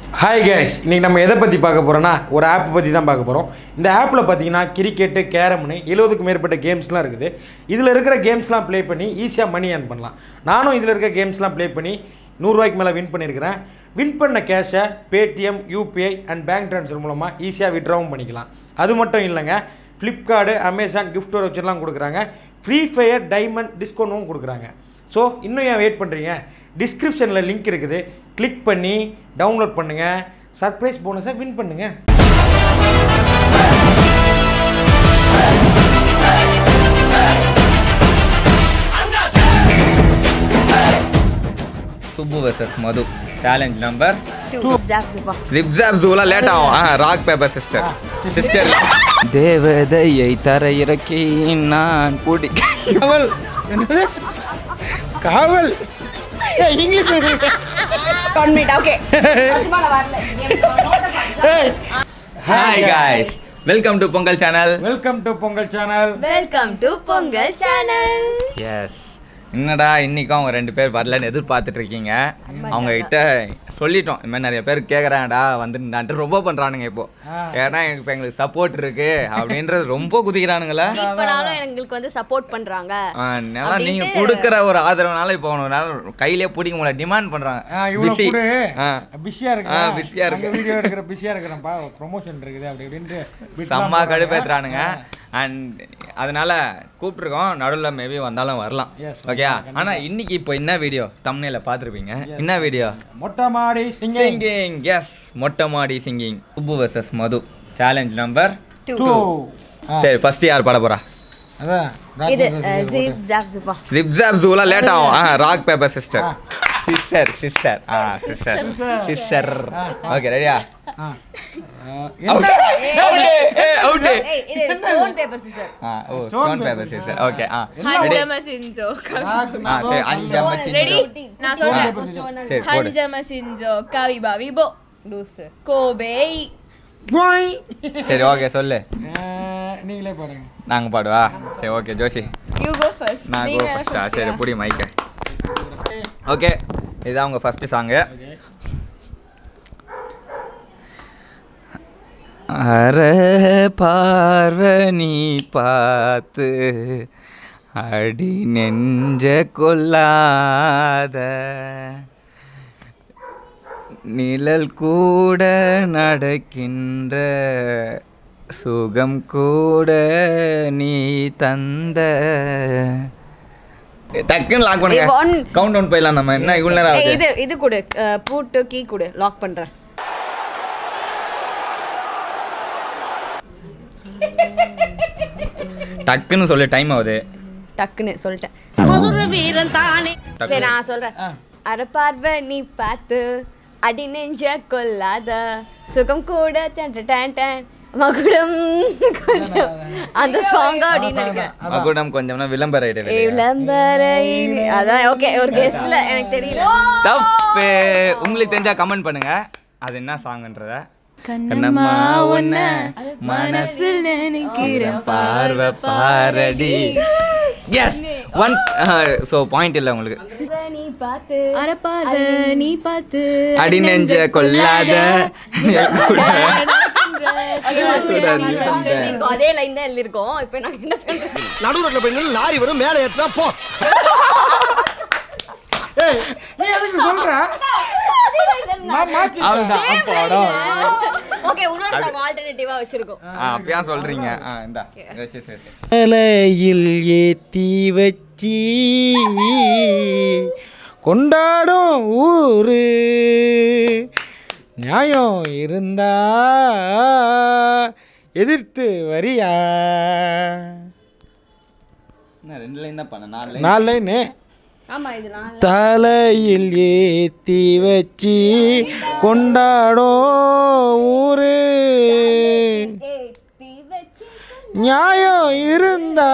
Hi cash இன்றைக்கி நம்ம எதை பற்றி பார்க்க போகிறோன்னா ஒரு ஆப் பற்றி தான் பார்க்க போகிறோம் இந்த ஆப்பில் பார்த்தீங்கன்னா கிரிக்கெட்டு கேரம்னு எழுபதுக்கும் மேற்பட்ட கேம்ஸ்லாம் இருக்குது இதில் இருக்கிற கேம்ஸ்லாம் ப்ளே பண்ணி ஈஸியாக மணி ஏர்ன் பண்ணலாம் நானும் இதில் இருக்க கேம்ஸ்லாம் ப்ளே பண்ணி நூறுரூவாய்க்கு மேலே வின் பண்ணியிருக்கிறேன் வின் பண்ண கேஷை Paytm UPI and bank transfer மூலமாக ஈஸியாக விட்ராவும் பண்ணிக்கலாம் அது மட்டும் இல்லைங்க ஃப்ளிப்கார்டு அமேசான் கிஃப்ட் வச்சர்லாம் கொடுக்குறாங்க ஃப்ரீ ஃபயர் டைமண்ட் டிஸ்கவுண்ட்டும் கொடுக்குறாங்க ஸோ இன்னும் ஏன் வெயிட் பண்ணுறீங்க டிஸ்கிரிப்ஷனில் லிங்க் இருக்குது கிளிக் பண்ணி டவுன்லோட் பண்ணுங்கள் சர்ப்ரைஸ் போனஸை வின் பண்ணுங்கள் Subbu versus Madhu challenge number two ஜாப் ஜிப்பா ஜிப்ஸாப் ஜூலா லேட் ஆகும் ஆ ராக் பேப்பர் சிஸ்டர் சிஸ்டர் தேவதையை தர இறக்கி நான் கூடி காவல் காவல் இங்கிலீஷ் ஒன் மினிட் ஓகே சும்மா நான் வரல hi guys welcome to Pongal channel welcome to Pongal channel welcome to Pongal channel yes என்னடா இன்னைக்கும் அவங்க ரெண்டு பேர் வரலன்னு எதிர்பார்த்துட்டு இருக்கீங்க அவங்க கிட்ட சொல்லிட்டோம் இந்த மாதிரி நிறைய பேர் கேட்குறாங்கடா வந்து ரொம்ப பண்றானுங்க இப்போ ஏன்னா இப்போ எங்களுக்கு சப்போர்ட் இருக்கு அப்படின்றது ரொம்ப குதிக்கிறானுங்களே இப்பனாலும் எங்களுக்கு வந்து சப்போர்ட் பண்றாங்க ஆ, நல்லா நீங்க கொடுக்குற ஒரு ஆதரவுனால இப்போ அவனால கையிலே பிடிக்க முடியல டிமாண்ட் பண்றாங்க இவ்வளோ Busy. கூட ஆ. பிஸியாக இருக்கு ஆ, busy-ஆ இருக்கு. வீடியோ எடுக்கிற பிஸியாக இருக்கிறேன்ப்பா ப்ரொமோஷன் இருக்குது அப்படி இப்படின்ட்டு விட்டுலாம் செம்ம போடுறாங்க. கடுப்பேத்துறானுங்க அண்ட் அதனால கூப்பிட்டுருக்கோம் நடுவில் மேபி வந்தாலும் வரலாம் Yes, ஓகே ஆனா இன்னைக்கு இப்போ என்ன வீடியோ தம்னையில பார்த்துருப்பீங்க என்ன வீடியோ மொட்டை மாடி சிங்கிங் சிங்கிங் எஸ் மொட்டை மாடி singing Subbu versus Madhu challenge number two two சரி ஃபர்ஸ்ட் யார் பாட போறா அதான் இது ஜிப் ஜாப் ஜிப்பா ஜிப்ஸாப் ஜூலா லேட் ஆகும் ஆ rock paper sister sister sister ஆ சிஸ்டர் சிஸ்டர் ஓகே ரெடியா ஆ. அவுட் அவுட் ஏய் இது ஸ்டோன் பேப்பர் சிசர் ஆ ஓ ஸ்டோன் பேப்பர் சிஸ்டர் ஓகே ஆ ரெடி ஹஞ்சமசிஞ்சோ ஆ சரி அஞ்சு அம்மச்சி ரெடி நான் சொல்றேன் சரி போடு ஹஞ்சமசிஞ்சோ கவிபா விபோ லூசு கோபே போய். சரி ஓகே சொல்லு ஆ, நீங்களே பாருங்க நாங்க பாடுவா சரி okay Joshi you go first நான் கோ ஃபர்ஸ்டா சரி புடி மைக்க ஓகே இதுதான் உங்க ஃபர்ஸ்ட் சாங்கு அர பார்வனி பார்த்து அடி நெஞ்ச கொல்லாத நிழல் கூட நடக்கின்ற சுகம் கூட நீ தந்த டக்குன்னு லாக் பண்ணுங்க ஏய், one. கவுண்ட் டவுன் போயிடலாம் நம்ம என்ன இவ்வளோ நேரம் ஏய், ஆகுது இது இது கொடு அஹ், பூட்டு கீ கொடு லாக் பண்றேன் டக்குன்னு சொல்லு டைம் ஆகுது டக்குன்னு சொல்லிட்டேன் டக்குன்னு. சரி நான் சொல்றேன் அரை பார்வை நீ பார்த்து அடி நெஞ்ச கொல்லாத சுகம் கூட டன் டன் டன் மகுடம் கொஞ்சம் அந்த சாங் அப்படின்னு நினைக்கிறேன் மகுடம் கொஞ்சம்னா விளம்பர இடைவெளி விளம்பர இனி- அதான் ஓகே ஒரு கெஸ்ட்ல எனக்கு தெரியல தப்பு உங்களுக்கு தெரிஞ்சா கமெண்ட் பண்ணுங்க அது என்ன சாங்ன்றத கண்ணம்மா உன்ன மனசில் நினைக்கிறேன் பார்வை பாரடி எஸ் ஒன் ஸோ பாயிண்ட் இல்லை உங்களுக்கு நீ பார்த்து அரப்பாத நீ பார்த்து அடி நெஞ்ச கொல்லாத எழுதியிருக்கோம் அதே லைன் தான் எழுதியிருக்கோம் இப்போ நாங்க என்ன பண்றோம் நடு ரோட்ல போய் நின்னு லாரி வரும் மேலே ஏற்றினா போ ஏய் நீ எதுக்கு சொல்ற நான் மாத்தி அவ்வளோதான் அப்பாடா ஓகே இன்னொரு சாங் ஆல்டர்னேட்டிவா வச்சிருக்கோம் ஆ அப்படியா சொல்றீங்க ஆ இந்தா இதை வச்சு சரி சரி தலையில் ஏத்தி வச்சி கொண்டாடும் ஊரு நியாயம் இருந்தா எதிர்த்து வரியா என்ன ரெண்டு லைன் தான் பண்ண நாலு லைன் நாலு லைனு ஆமா இது நான் தலையில் ஏத்தி வச்சி கொண்டாடும் ஊரு ஏத்தி வச்சு நியாயம் இருந்தா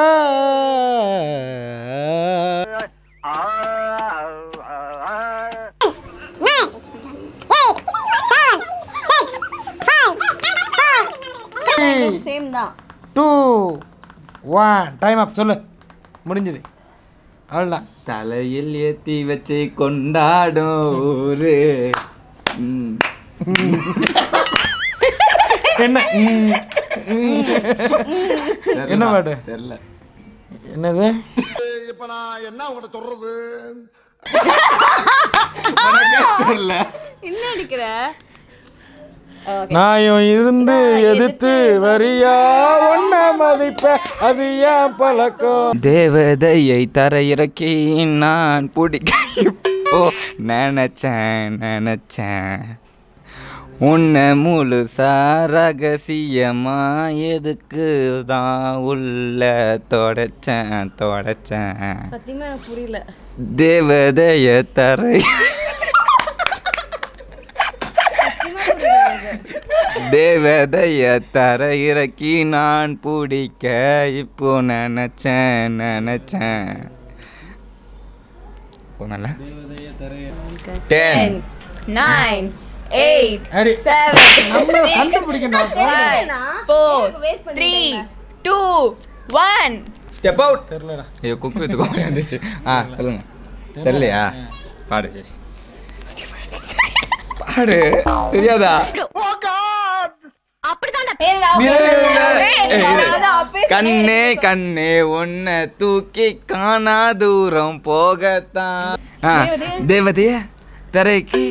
சேம் தான் டூ ஒன் டைம் அப் சொல்லு முடிஞ்சது அவ்வளோதான் தலையில் ஏத்தி வச்சு கொண்டாடும் ஊரு ம். என்ன ம், ம். என்ன பாட்டு தெரியல என்னது இப்ப நான் என்ன உங்கள்கிட்ட சொல்றது தெரியல என்ன அடிக்கிற நாயும் இருந்து எதிர்த்து வரியா ஒன்ன மதிப்ப அது ஏன் பழக்கம் தேவதையை தரையிறக்கி நான் பிடிக்க இப்போ நினைச்சேன் நினைச்சேன் உன்னை முழுசா ரகசியமா எதுக்கு தான் உள்ள தொடச்சேன் தொடச்சேன் சத்தியமா எனக்கு புரியல தேவதைய தரை தேவதைய தர இறக்கி நான் பிடிக்க இப்போ நினைச்சேன் நினைச்சேன் போனல டென் nine, eight, அடி seven, நம்ம கண்டுபிடிக்கணும் five, four, three, two, one. Step out தெரியலடா ஐயோ குக்கு வித்து கோழி வந்துச்சு ஆ சொல்லுங்க தெரியலையா பாடு சரி பாடு தெரியாதா கண்ணே கண்ணே உன்னை தூக்கி காணா தூரம் போகத்தான் ஆ, தேவதைய தரைக்கு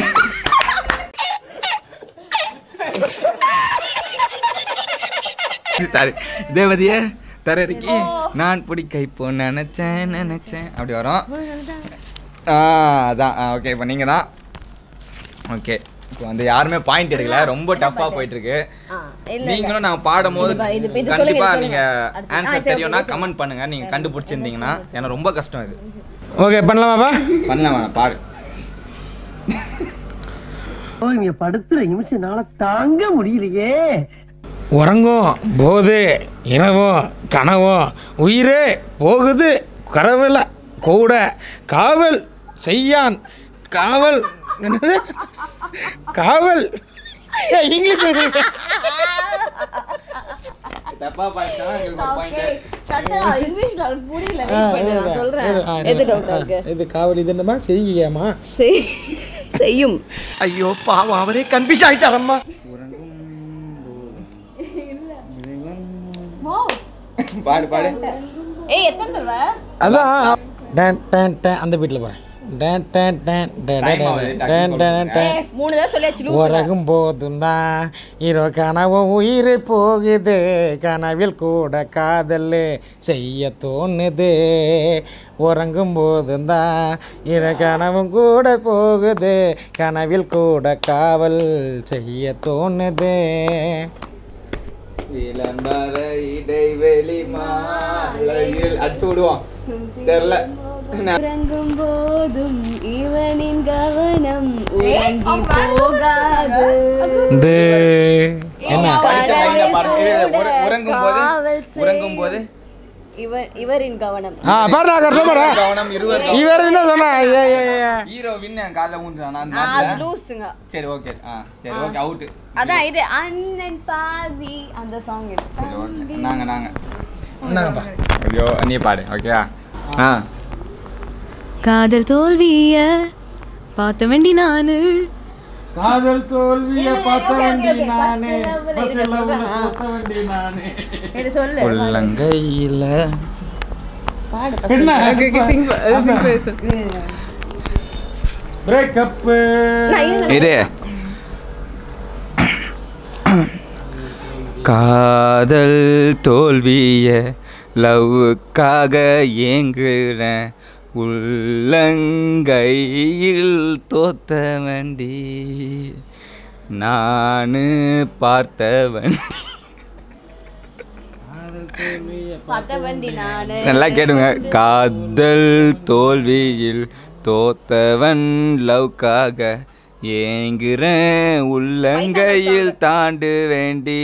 தரை- தேவதைய தரைக்கு நான் பிடிக்க இப்போ நினைச்சேன் நினைச்சேன் அப்படி வரும் ஆ அதான் ஓகே இப்போ நீங்கள் தான் ஓகே இப்போ வந்து யாருமே பாயிண்ட் எடுக்கல ரொம்ப டஃப்பாக போயிட்டு இருக்கு நீங்களும் நான் பாடும் போது இது பா- இது- இது சொல்லுங்க, கண்டிப்பா இது நீங்க சொல்லுங்க. அடுத்து- ஆ, ஆன்சர் சரி, தெரியும்னா okay, கமெண்ட் பண்ணுங்க நீங்க கண்டுபிடிச்சிருந்தீங்கன்னா ஏன்னா ரொம்ப கஷ்டம் இது ஓகே பண்ணலாமாப்பா பண்ணலாம் வேணாம் பாடு இங்க படுத்துற நிமிஷம்னால தாங்க முடியலையே உறங்கும் போது இரவும் கனவும் உயிரே போகுது கரவில கூட காவல் செய்யான் காவல் என்னது காவல் ஏய், இங்கிலீஷ் பேசுறீங்க. தப்பா பாடிட்டா இங்கிலீஷ்ல புரியல ஆ, wait பண்ணு, நான் ஆ, சொல்றேன் ஆ, எது டவுட் இருக்கு இது காவல் இது என்னமா செய்யாமா செய்- செய்யும் ஐயோ பாவம் அவரே கன்ஃபியூஸ் ஆயிட்டாரம்மா பாடு பாடு ஏய் எத்தனை தடவை அதான் டன் டன் டன் அந்த வீட்டில் போகிறேன் டன் டன் டன் டன் Time ஆகுது, டன் டக்குனு டன் டன் டன் ஏய், மூணு தடவை சொல்லியாச்சு லூசுங்க. உறகும் போதும் தான் இரோ கனவும் உயிர் போகுது கனவில் கூட காதல் செய்ய தோணுது உறங்கும் போதும் தான் இரு கனவும் கூட போகுது கனவில் கூட காவல் செய்ய தோணுது விளம்பர இடைவெளி மாலையில் அடிச்சு விடுவோம் தெரியல என்ன? உறங்கும் போதும் இவனின் கவனம் உறங்கி போகாது இது என்ன படிச்ச மைண்ட்ல பாருங்க. இரு, இரு, கூட உற- உறங்கும் போது காவல் செய்யும். உறங்கும் போது இவர் இவரின் கவனம் ஆ பாரு கரெக்டாக பாரு கவனம் இருவர் இவர் என்ன சொன்னா ஏ ஏ ஏ ஹீரோ வின் என் காதுல ஊந்துறான் நான் ஆ, அது மாத்தல. லூசுங்க சரி ஓகே ஆ சரி ஓகே அவுட் அதான் இது அண்ணன் பாதி அந்த சாங் சரி ஓகே நாங்க நாங்க என்னங்கப்பா ஐயோ நீ பாடு ஓகே ஆ காதல் தோல்விய பார்த்த வேண்டி நானு காதல் தோல்விய பார்த்த okay, வண்டி okay. நானே First level First இதை level சொல்றேன். பார்த்த வண்டி நானே இது சொல்லு உள்ளங்கையில பாடு என்ன பிரேக்கப் இரு காதல் தோல்விய லவ்வுக்காக ஏங்குறேன் உள்ளங்கையில் தோத்த வண்டி நானு பார்த்த வண்டி பார்த்த வண்டி நானு நல்லா கேடுங்க காதல் தோல்வியில் தோத்தவன் லவ்க்காக ஏங்குறேன் உள்ளங்கையில் தாண்டு வேண்டி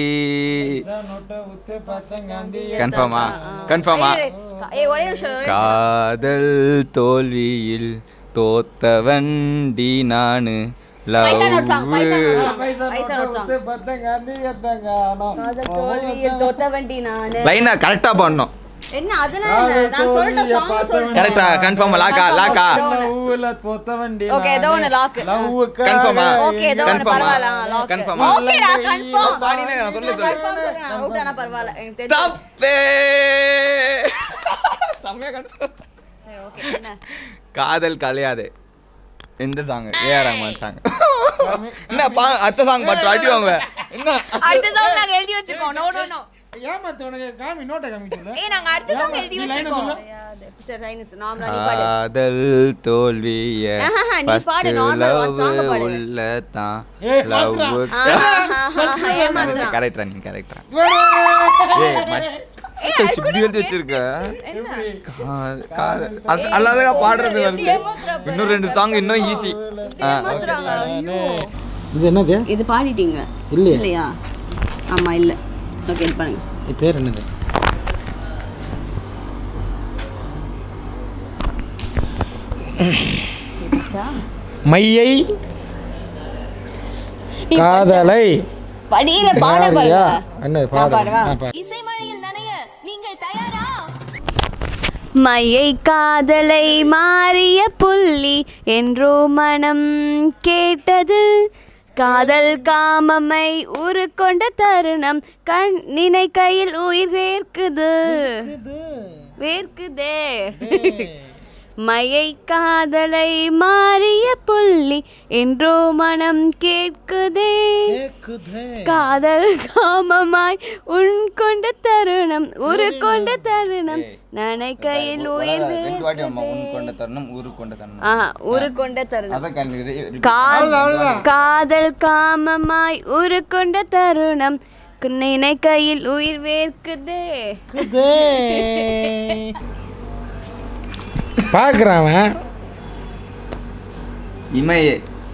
கன்ஃபார்மா கன்ஃபார்மா ஏய், ஏய் ஒரே நிமிஷம் ஒரே நிமிஷம். காதல் தோல்வியில் தோத்தவன் டி நானு paisa note song paisa note love song paisa note song காதல் தோல்வியில் தோத்த வண்டி நானு லைனா கரெக்டாக பண்ணணும் என்ன அதெல்லாம் இல்ல. நான் சொல்லிட்ட song சொல்லிட்டேன். கரெக்டா கன்ஃபார்ம் லாக்கா லாக்கா லவ்ல பொத்த வண்டி Okay, ஏதோ ஒண்ணு lock. கன்ஃபார்மா Okay, ஏதோ ஒண்ணு பரவாயில்ல, ஆ, lock. கன்ஃபார்ம் Okay டா, confirm. பாடினே நான் சொல்லு சொல்லு Confirm சொல்லுங்க, நான் out ஆனா பரவாயில்ல. எனக்கு தெரிஞ்சு. தப்பே செம்மையா confirm. சரி, okay, என்ன? காதல் கலையாது எந்த சாங் ஏஆர் ரஹ்மான் சாங் என்ன பா அடுத்த சாங் பாட்டு அடி வாங்க என்ன அடுத்த song நாங்க எழுதி வச்சிருக்கோம். No, no, no. ஏமாத்து உனக்கு காமி நோட்டை காமிக்கல ஏய், நாங்க அடுத்த song எழுதி நீ line வச்சிருக்கோம். சொல்லு. சரி, line is- normal ஆ நீ பாடு. காதல் தோல்விய ஆஹா, நீ பாடு, normal one song பாடு. உள்ள தான் ஏய், லவ் பாத்துடா. ஆஹா, ஆஹா, ஏமாத்துறான். கரெக்டா நீ கரெக்டா ஏய், I இப்படி couldn't எழுதி வச்சிருக்க என்ன? காதல், காதல். அஸ்- அழகா பாடுறது வருது ஏமாத்துறா பாரு. இன்னும் ரெண்டு சாங் இன்னும் ஈஸி ஏமாத்துறாங்க, ஐயோ. இது என்னது இது பாடிட்டீங்க இல்லையே. இல்லையா ஆமா இல்ல ஓகே இது பண்ணுங்க இது பேர் என்னது மையை காதலை படியில பாட யாரியா? பாருங்க என்னது நான் பாடல் பாடவா? ஆ, பாடு. இசைமழையில் நனைய நீங்கள் தயாரா மையை காதலை மாறிய புள்ளி என்றோ மனம் கேட்டது காதல் காமமை உரு கொண்ட தருணம் கண் நினைக்கையில் உயிர் வேர்க்குது வேர்க்குதே மையை காதலை மாறிய புள்ளி என்றோ மனம் கேட்குதே காதல் காமமாய் உன் கொண்ட தருணம் உரு கொண்ட தருணம் நனைக்கையில் உயிர் ரெண்டு வாட்டி அம்மா உன் வேர்க்குதே. கொண்ட தருணம் ஊரு கொண்ட தருணம் ஆஹா, உரு கொண்ட தருணம் அதான் கண்டு கா- காதல் காமமாய் உரு கொண்ட தருணம் நினைக்கையில் உயிர் வேர்க்குதே பார்க்குறான் அவன் இமையே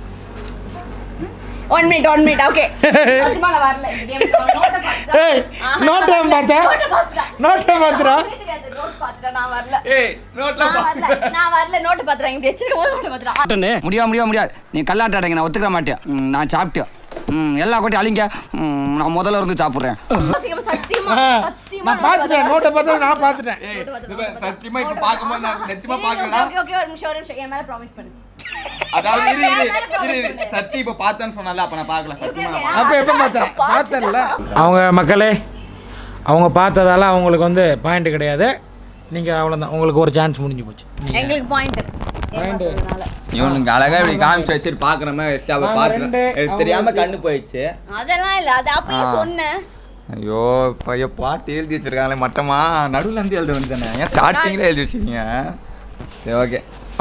one minute one minute okay வரல இந்த game க்கு. note அ பாத்துட்டா. ஏய் ஆஹா, நோட்டை பார்த்தா note அ பாத்துட்டா. நோட்டை பார்த்துடா note பாத்துட்டா, நான் வரல ஏய் நோட்ல நான் வரல நான் வரல நோட்டு பாத்துறேன் இப்படி வச்சிருக்கும் போது நோட்டு பாத்துறேன் முடியாது முடியாது முடியாது நீ கல்லாட்ட அடைங்க நான் ஒத்துக்க மாட்டேன் ம், நான் சாப்பிட்டேன் ம் எல்லா கொட்டி அழிங்க ம், நான் முதல்ல இருந்து சாப்பிட்றேன் சத்தியமா சத்தியமா சத்தியமா நான் பார்த்துட்டேன் நோட்டை பார்த்தா நான் பார்த்துட்டேன் சத்தியமா இப்ப பாக்கும்போது நான் நிச்சயமா பாக்கலடா ஓகே ஓகே ஒரு நிமிஷம் ஒரு நிமிஷம் என் மேல ப்ராமிஸ் பண்ணு அதாவது இரு இரு இரு இரு சத்தி இப்ப பார்த்தேன்னு சொன்னால அப்ப நான் பார்க்கல சத்தியமா நான் பார்க்கல. அப்போ எப்போ பார்த்தேன் பார்த்தல அவங்க மக்களே அவங்க பார்த்ததால அவங்களுக்கு வந்து பாயிண்ட் கிடையாது நீங்கள் அவ்வளோதான் உங்களுக்கு ஒரு சான்ஸ் முடிஞ்சு போச்சு எங்களுக்கு பாயிண்ட் இவனுக்கு அழகா இப்படி காமிச்சு வச்சுட்டு பாக்குற மாதிரி வச்சு அவ நாங்க பாக்குறேன் ரெண்டு, எனக்கு தெரியாம கண்ணு போயிடுச்சு அதெல்லாம் இல்ல அது அப்பயே ஆ. சொன்னேன் ஐயோ பைய பாட்டு எழுதி வச்சிருக்காங்களே மட்டமா நடுவுல இருந்து எழுத வேண்டியதானே ஏன் ஸ்டார்டிங்ல எழுதி வச்சிருக்கீங்க சரி ஓகே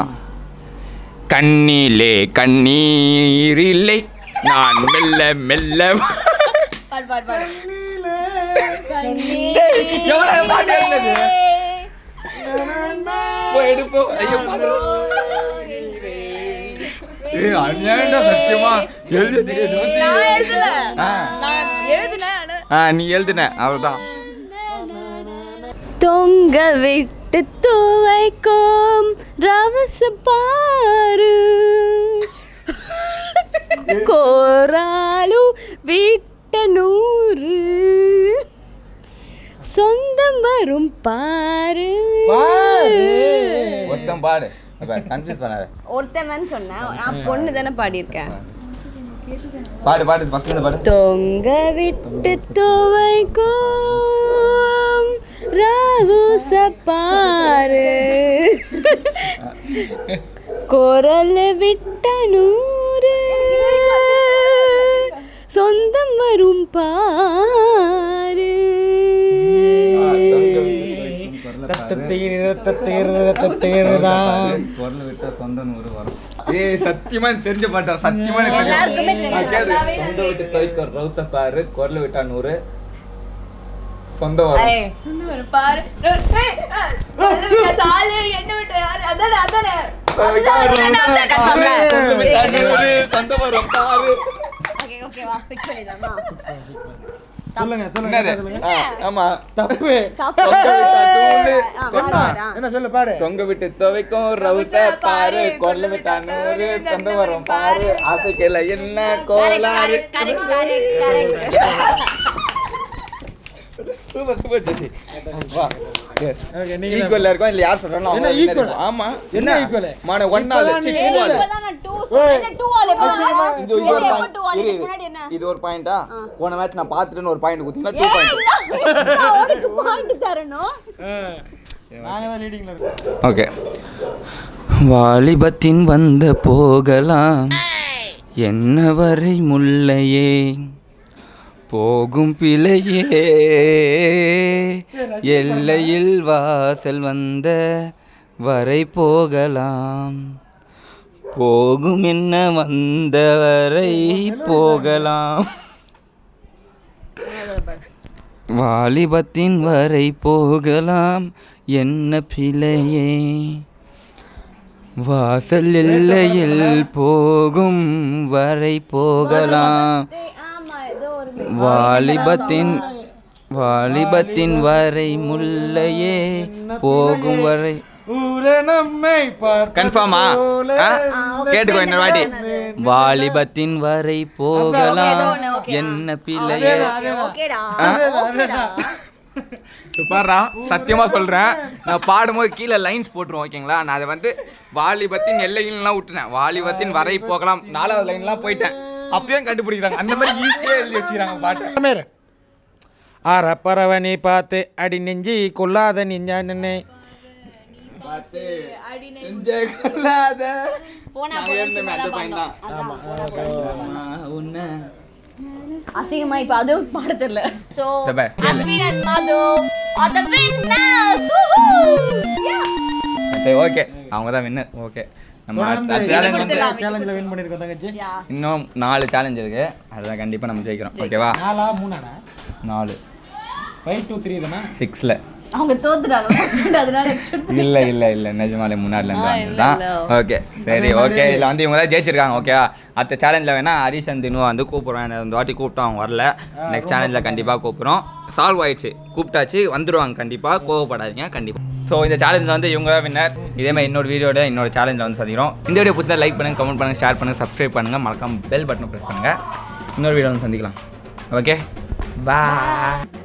கண்ணிலே கண்ணீர் இல்லை நான் மெல்ல மெல்ல பாடு பாடு பாடு எவ்வளவு பாட்டு எழுதுனது? போய் எடுப்போம் ஐயோ பாடு. ஏய் அநியாயம்டா சத்தியமா எழுதி வச்சிருக்க நான் எழுதல ஆ. நான் எழுதினேன் ஆனா ஆ நீ எழுதுன அவ்வளவுதான் தொங்க விட்டு துவைக்கும் ரவச பாரு கோராலு விட்ட நூறு சொந்தம் வரும் பாரு ஒருத்தன் பாடு கன்ஃபியூஸ் பண்ணாத ஒருத்தவன் சொன்னேன் நான் பொண்ணு தானே பாடியிருக்கேன் பாடு பாடு ஃபர்ஸ்ட் பாடு தொங்க விட்டு துவைக்கும் ரகுச பாரு குரல் விட்ட நூறு சொந்தம் வரும் பாரு குரல் விட்டா சொந்த நூறு வரும் ஏய் சத்தியமா எனக்கு தெரிஞ்ச மாட்டேன் சத்தியமா எனக்கு தெரியும். எல்லாருக்குமே தெரியும். நான் கேளு. சொந்த விட்டு துவைக்க ரவுச பாரு குரல் விட்டா நூறு சொந்த வரும் ஏய், இன்னும் ஒரு பாரு ஏய், ஏய், அது விட்ட சாலு, என்ன விட்ட யாரு? அதானே, அதானே. அதுதான், அதுதான், நான் தான் கத்துறேன். குரல் விட்டா நூறு சொந்த வரும் பாரு ஓகே ஓகேவா ஃபிக்ஸ் பண்ணிடலாமா சொல்லுங்க என்னது சொல்லுங்க ஆ, ஆமா தப்பு தப்பு. தொங்க விட்டா தூளு, ஆ, சொன்னா. பாரு, பாரு, ஆ. என்ன சொல்லு பாடு தொங்க விட்டு துவைக்கும் ரவுச பாரு கொல்ல விட்டா நூறு சொந்த வரும் பாரு ஆசைக்கல என்ன கோளாறு correct correct correct correct super super ஜெசி வா Okay, நீங்க ஈக்குவல்ல இருக்கோம் இல்ல யார் சொல்றாங்களோ என்ன அவங்க equal? equal. ஆமா என்ன equal? மான ஒன் நாள் இப்பதான் சி நீ- டூ ஆல் இப்பதான் நான் two சொன்னேன். என்ன two all எப்போ? இது இது ஒரு எப்போ பாயிண்ட் two all? இதுக்கு முன்னாடி என்ன? இது ஒரு பாயிண்டா போன மேட்ச் நான் பார்த்துட்டேன்னு ஒரு பாயிண்ட் குத்தினா டூ பாயிண்ட் ஏய், நான் உனக்கு point தரணும். நாங்கள் தான் லீடிங்கில் இருக்கோம் ஓகே வாலிபத்தின் வந்த போகலாம் என்ன வரை முல்லையே போகும் பிழையே எல்லையில் வாசல் வந்த வரை போகலாம் போகும் என்ன வந்த வரை போகலாம் வாலிபத்தின் வரை போகலாம் என்ன பிழையே வாசல் எல்லையில் போகும் வரை போகலாம் ஏய், ஆமா, ஏதோ ஒரு வாலிபத்தின் வாலிபத்தின் வரை முல்லையே போகும் வரை ஊரே நம்மை பார்ப்பது கன்ஃபார்மா போல கேட்டுக்கோ இன்னொரு வாட்டி வாலிபத்தின் வரை போகலாம் ஏதோ ஒண்ணு, okay. என்ன பிள்ளையே ஓகேடா ஓகேடா பாடுறா சத்தியமா சொல்றேன் நான் பாடும்போது கீழே லைன்ஸ் போட்டுருவோம் ஓகேங்களா நான் அதை வந்து வாலிபத்தின் எல்லைகள்லாம் விட்டுறேன் வாலிபத்தின் வரை போகலாம் நாலாவது லைன்லாம் போயிட்டேன் அப்பயும் கண்டுபிடிக்கிறாங்க அந்த மாதிரி ஈஸியாக எழுதி வச்சுக்கிறாங்க பாட்டு மேரு ஆற பறவனை பார்த்து அடி நெஞ்சி கொல்லாத நெஞ்சா நின்னே போனா அசிங்கமா இப்ப அதுவும் பாட தெரியல சோ இந்த பாரு, கேளு. Ashwin and Madhu are the winners Woohoo! Yeah. சரி ஓகே அவங்க தான் வின்னர் ஓகே நம்ம அடுத்த சேலஞ்ச் வந்து சேலஞ்சில் வின் பண்ணியிருக்கோம் தங்கச்சி Yeah. இன்னும் நாலு சேலஞ்ச் இருக்கு அதுதான் கண்டிப்பாக நம்ம ஜெயிக்கிறோம் ஓகேவா நாலா மூணாடா நாலு ஃபைவ் டூ த்ரீ தானே சிக்ஸில் அவங்க தோத்துட்டாங்க அதனால இல்ல இல்ல இல்ல நிஜமாலே முன்னாடில இருந்து ஆ, வந்து இல்ல, தான் இல்ல. ஓகே சரி ஓகே இதுல வந்து இவங்க தான் ஜெயிச்சிருக்காங்க ஓகேவா அடுத்த சேலஞ்சில் வேணா ஹரிஷ் அண்ட் தினுவா வந்து கூப்பிடுறோம் எனக்கு இந்த வாட்டி கூப்பிட்டோம் அவங்க வரல நெக்ஸ்ட் சேலஞ்சில் கண்டிப்பாக கூப்பிடுறோம் சால்வ் ஆயிடுச்சு கூப்பிட்டாச்சு வந்துருவாங்க கண்டிப்பாக கோவப்படாதீங்க கண்டிப்பாக ஸோ இந்த சேலஞ்சில் வந்து இவங்க தான் வின்னர் இதே மாதிரி இன்னொரு வீடியோட இன்னொரு சேலஞ்சில் வந்து சந்திக்கிறோம் இந்த வீடியோ பிடிச்சா லைக் பண்ணுங்க கமெண்ட் பண்ணுங்க ஷேர் பண்ணுங்க சப்ஸ்கிரைப் பண்ணுங்க மறக்காம பெல் பட்டனை ப்ரெஸ் பண்ணுங்க இன்னொரு வீடியோ வந்து சந்திக்கலாம் ஓகே பாய்